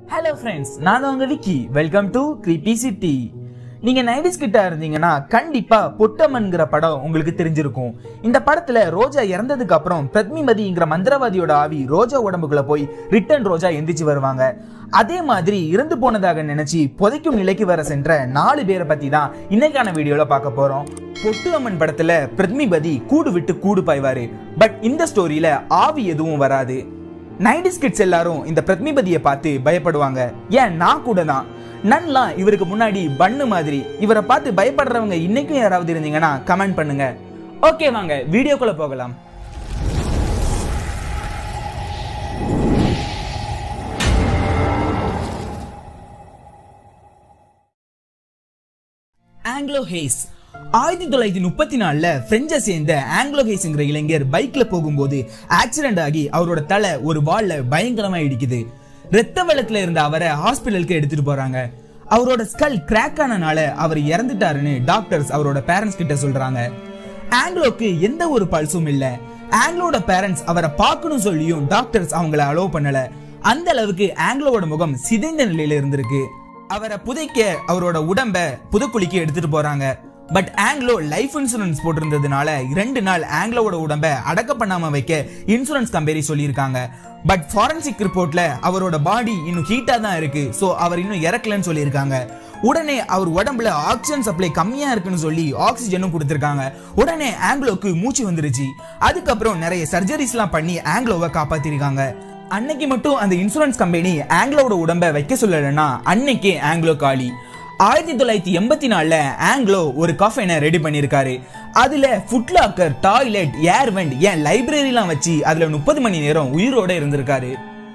hello friends நான் தான் உங்க Vicky welcome to creepy city நீங்க நைன்டிஸ் கிட்ட இருந்தீங்கன்னா கண்டிப்பா பொட்டமன்கிற படம் உங்களுக்கு தெரிஞ்சிருக்கும் இந்த படத்துல ரோஜா இறந்ததுக்கு அப்புறம் பிரத்மிமதிங்கிற மந்திரவாதியோட ஆவி ரோஜா உடம்புக்குள்ள போய் ரிட்டன் ரோஜா எந்திரிச்சு வருவாங்க அதே மாதிரி இறந்து போனதாக நினைச்சு புதைக்கும் நிலைக்கு வர சென்ற நாலு பேரை பத்தி தான் இன்னைக்கான வீடியோல பார்க்க போறோம் பொட்டு அம்மன் படத்துல பிரத்மிபதி கூடு விட்டு கூடு பாய்வாரு பட் இந்த ஸ்டோரியில ஆவி எதுவும் வராது நைன்டிஸ் கிட்ஸ் எல்லாரும் இந்த பிரத்மிபதியை பார்த்து பயப்படுவாங்க ஏன் நான் கூட தான் நன்லாம் இவருக்கு முன்னாடி பண்ணு மாதிரி இவரை பார்த்து பயப்படுறவங்க இன்னைக்கும் யாராவது இருந்தீங்கன்னா கமெண்ட் பண்ணுங்க ஓகே வாங்க வீடியோக்குள்ள போகலாம் ஆங்கிலோ ஹேஸ் ஆயிரத்தி தொள்ளாயிரத்தி முப்பத்தி நாலுல பிரெஞ்சை சேர்ந்த ஆங்கிலோ ஹேஸ்ங்கிற இளைஞர் பைக்ல போகும்போது ஆக்சிடென்ட் ஆகி அவரோட தலை ஒரு வால்ல பயங்கரமா இடிக்குது ரத்த வெள்ளத்துல இருந்த அவரை ஹாஸ்பிட்டலுக்கு எடுத்துட்டு போறாங்க அவரோட ஸ்கல் கிராக் ஆனனால அவர் இறந்துட்டாருன்னு டாக்டர்ஸ் அவரோட பேரண்ட்ஸ் கிட்ட சொல்றாங்க ஆங்கிலோக்கு எந்த ஒரு பல்ஸும் இல்ல ஆங்கிலோட பேரண்ட்ஸ் அவரை பார்க்கணும் சொல்லியும் டாக்டர்ஸ் அவங்கள அலோவ் பண்ணல அந்த அளவுக்கு ஆங்கிலோட முகம் சிதைந்த நிலையில இருந்திருக்கு அவரை புதைக்க அவரோட உடம்ப புதக்குழிக்கு எடுத்துட்டு போறாங்க பட் ஆங்கிலோ லைஃப் இன்சூரன்ஸ் போட்டிருந்ததுனால ரெண்டு நாள் ஆங்கிலோட உடம்ப அடக்க பண்ணாம வைக்க இன்சூரன்ஸ் கம்பெனி சொல்லியிருக்காங்க பட் ஃபாரன்சிக் ரிப்போர்ட்ல அவரோட பாடி இன்னும் ஹீட்டா தான் இருக்கு சோ அவர் இன்னும் இறக்கலன்னு சொல்லியிருக்காங்க உடனே அவர் உடம்புல ஆக்சிஜன் சப்ளை கம்மியா இருக்குன்னு சொல்லி ஆக்சிஜனும் கொடுத்திருக்காங்க உடனே ஆங்கிலோக்கு மூச்சு வந்துருச்சு அதுக்கப்புறம் நிறைய சர்ஜரிஸ்லாம் பண்ணி ஆங்கிலோவை காப்பாத்திருக்காங்க அன்னைக்கு மட்டும் அந்த இன்சூரன்ஸ் கம்பெனி ஆங்கிலோட உடம்ப வைக்க சொல்லலைன்னா அன்னைக்கு ஆங்கிலோ காலி ஆயிரத்தி தொள்ளாயிரத்தி எண்பத்தி நாலுல ஆங்கிலோ ஒரு கஃபேனை ரெடி பண்ணியிருக்காரு அதுல ஃபுட்லாக்கர் டாய்லெட் ஏர் வெண்ட் ஏன் லைப்ரரிலாம் வச்சு அதுல முப்பது மணி நேரம் உயிரோட இருந்திருக்காரு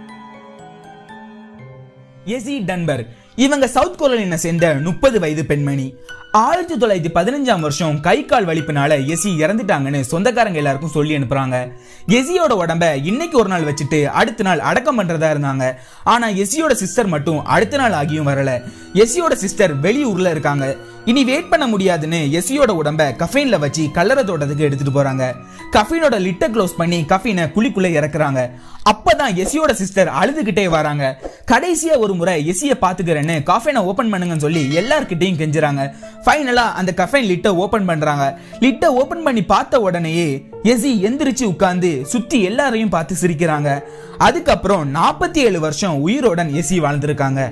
எசி டன்பர் இவங்க சவுத் கொரோலினை சேர்ந்த முப்பது வயது பெண்மணி ஆயிரத்தி தொள்ளாயிரத்தி பதினஞ்சாம் வருஷம் கை கால் வலிப்புனால எசி இறந்துட்டாங்கன்னு சொந்தக்காரங்க எல்லாருக்கும் சொல்லி அனுப்புறாங்க எசியோட உடம்ப இன்னைக்கு ஒரு நாள் வச்சுட்டு அடுத்த நாள் அடக்கம் பண்றதா இருந்தாங்க ஆனா எசியோட சிஸ்டர் மட்டும் அடுத்த நாள் ஆகியும் வரல எசியோட சிஸ்டர் வெளியூர்ல இருக்காங்க இனி வெயிட் பண்ண முடியாதுன்னு எசியோட உடம்ப கஃபைன்ல வச்சு கல்லறை தோட்டத்துக்கு எடுத்துட்டு போறாங்க கஃபீனோட லிட்ட க்ளோஸ் பண்ணி கஃபீனை குழிக்குள்ள இறக்குறாங்க அப்பதான் எசியோட சிஸ்டர் அழுதுகிட்டே வராங்க கடைசியா ஒரு முறை எசிய பாத்துக்கிறேன்னு கஃபைனை ஓபன் பண்ணுங்கன்னு சொல்லி எல்லார்கிட்டையும் கெஞ்சுறாங்க ஃபைனலா அந்த கஃபைன் லிட்ட ஓபன் பண்றாங்க லிட்ட ஓபன் பண்ணி பார்த்த உடனேயே எசி எந்திரிச்சு உட்கார்ந்து சுத்தி எல்லாரையும் பார்த்து சிரிக்கிறாங்க அதுக்கப்புறம் நாற்பத்தி ஏழு வருஷம் உயிரோடன் எசி வாழ்ந்திருக்காங்க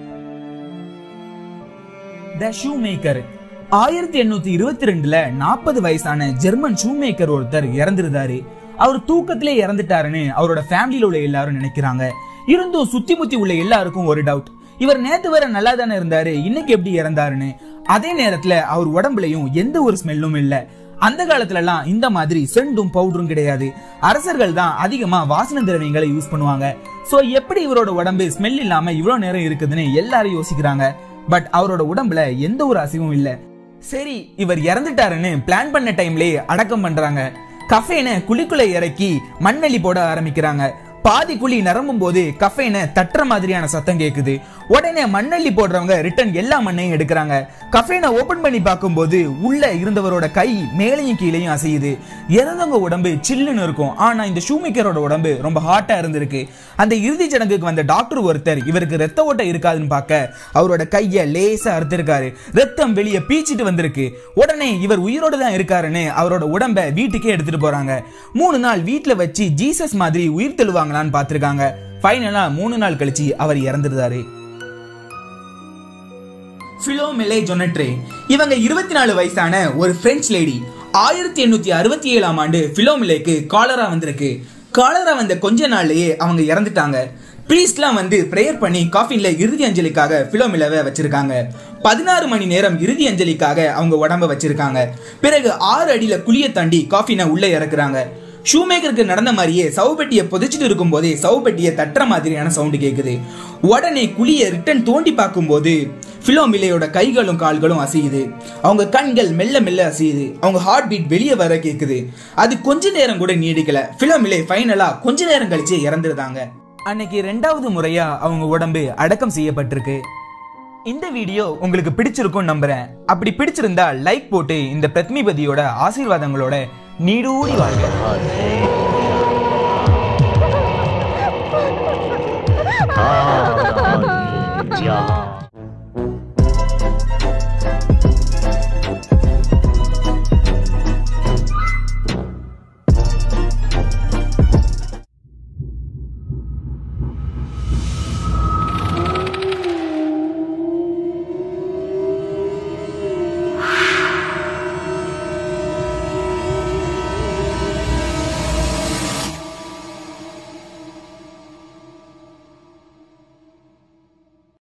த ஷூ மேக்கர் ஆயிரத்தி எண்ணூத்தி இருபத்தி ரெண்டுல நாற்பது வயசான ஜெர்மன் ஷூ மேக்கர் ஒருத்தர் இறந்திருந்தாரு அவர் தூக்கத்திலே இறந்துட்டாருன்னு அவரோட ஃபேமிலியில உள்ள எல்லாரும் நினைக்கிறாங்க இருந்தும் சுத்தி முத்தி உள்ள எல்லாருக்கும் ஒரு டவுட் இவர் நேத்து வரை நல்லா தானே இருந்தாரு இன்னைக்கு எப்படி இறந்தாருன்னு அதே நேரத்துல அவர் உடம்புலயும் எந்த ஒரு ஸ்மெல்லும் இல்ல அந்த காலத்துல எல்லாம் இந்த மாதிரி செண்டும் பவுடரும் கிடையாது அரசர்கள் தான் அதிகமா வாசன திரவியங்களை யூஸ் பண்ணுவாங்க சோ எப்படி இவரோட உடம்பு ஸ்மெல் இல்லாம இவ்வளவு நேரம் இருக்குதுன்னு எல்லாரும் யோசிக்கிறாங்க பட் அவரோட உடம்புல எந்த ஒரு அசைவும் இல்ல சரி இவர் இறந்துட்டாருன்னு பிளான் பண்ண டைம்லயே அடக்கம் பண்றாங்க கஃபேனை குழிக்குள்ள இறக்கி மண்ணெளி போட ஆரம்பிக்கிறாங்க பாதி குழி நிரம்பும் போது கஃபைனை தட்டுற மாதிரியான சத்தம் கேக்குது உடனே மண்ணள்ளி போடுறவங்க ரிட்டன் எல்லா மண்ணையும் எடுக்கிறாங்க கஃபைனை ஓபன் பண்ணி பார்க்கும்போது உள்ள இருந்தவரோட கை மேலையும் கீழையும் அசையுது இறந்தவங்க உடம்பு சில்லுன்னு இருக்கும் ஆனா இந்த ஷூமேக்கரோட உடம்பு ரொம்ப ஹாட்டா இருந்திருக்கு அந்த இறுதி சடங்குக்கு வந்த டாக்டர் ஒருத்தர் இவருக்கு ரத்த ஓட்டம் இருக்காதுன்னு பார்க்க அவரோட கைய லேசா அறுத்திருக்காரு ரத்தம் வெளியே பீச்சிட்டு வந்திருக்கு உடனே இவர் உயிரோட தான் இருக்காருன்னு அவரோட உடம்ப வீட்டுக்கே எடுத்துட்டு போறாங்க மூணு நாள் வீட்டுல வச்சு ஜீசஸ் மாதிரி உயிர் தெழுவாங்களான்னு பார்த்திருக்காங்க ஃபைனலா மூணு நாள் கழிச்சு அவர் இறந்துருந்தாரு பிலோமெலே ஜொனட்ரே இவங்க இருபத்தி நாலு வயசான ஒரு பிரெஞ்சு லேடி ஆயிரத்தி எண்ணூத்தி அறுபத்தி ஏழாம் ஆண்டு பிலோமிலேக்கு காலரா வந்திருக்கு காலரா வந்த கொஞ்ச நாள்லயே அவங்க இறந்துட்டாங்க பிரீஸ்ட்லாம் வந்து ப்ரேயர் பண்ணி காஃபின்ல இறுதி அஞ்சலிக்காக பிலோமிலவை வச்சிருக்காங்க பதினாறு மணி நேரம் இறுதி அஞ்சலிக்காக அவங்க உடம்ப வச்சிருக்காங்க பிறகு ஆறு அடியில குழிய தாண்டி காஃபினை உள்ள இறக்குறாங்க ஷூமேக்கருக்கு நடந்த மாதிரியே சவுபெட்டியை புதைச்சிட்டு இருக்கும் போதே சவுபெட்டியை தட்டுற மாதிரியான சவுண்டு கேக்குது உடனே குழியை ரிட்டன் தோண்டி பார்க்கும்போது பிலோமிலையோட கைகளும் கால்களும் அசையுது அவங்க கண்கள் மெல்ல மெல்ல அசையுது அவங்க ஹார்ட் பீட் வெளியே வர கேக்குது அது கொஞ்ச நேரம் கூட நீடிக்கல பிலோமிலே ஃபைனலா கொஞ்ச நேரம் கழிச்சு இறந்துருந்தாங்க அன்னைக்கு ரெண்டாவது முறையா அவங்க உடம்பு அடக்கம் செய்யப்பட்டிருக்கு இந்த வீடியோ உங்களுக்கு பிடிச்சிருக்கும் நம்புறேன் அப்படி பிடிச்சிருந்தா லைக் போட்டு இந்த பிரத்மிபதியோட ஆசீர்வாதங்களோட நீடூடி வாழ்க Ah, ராஜா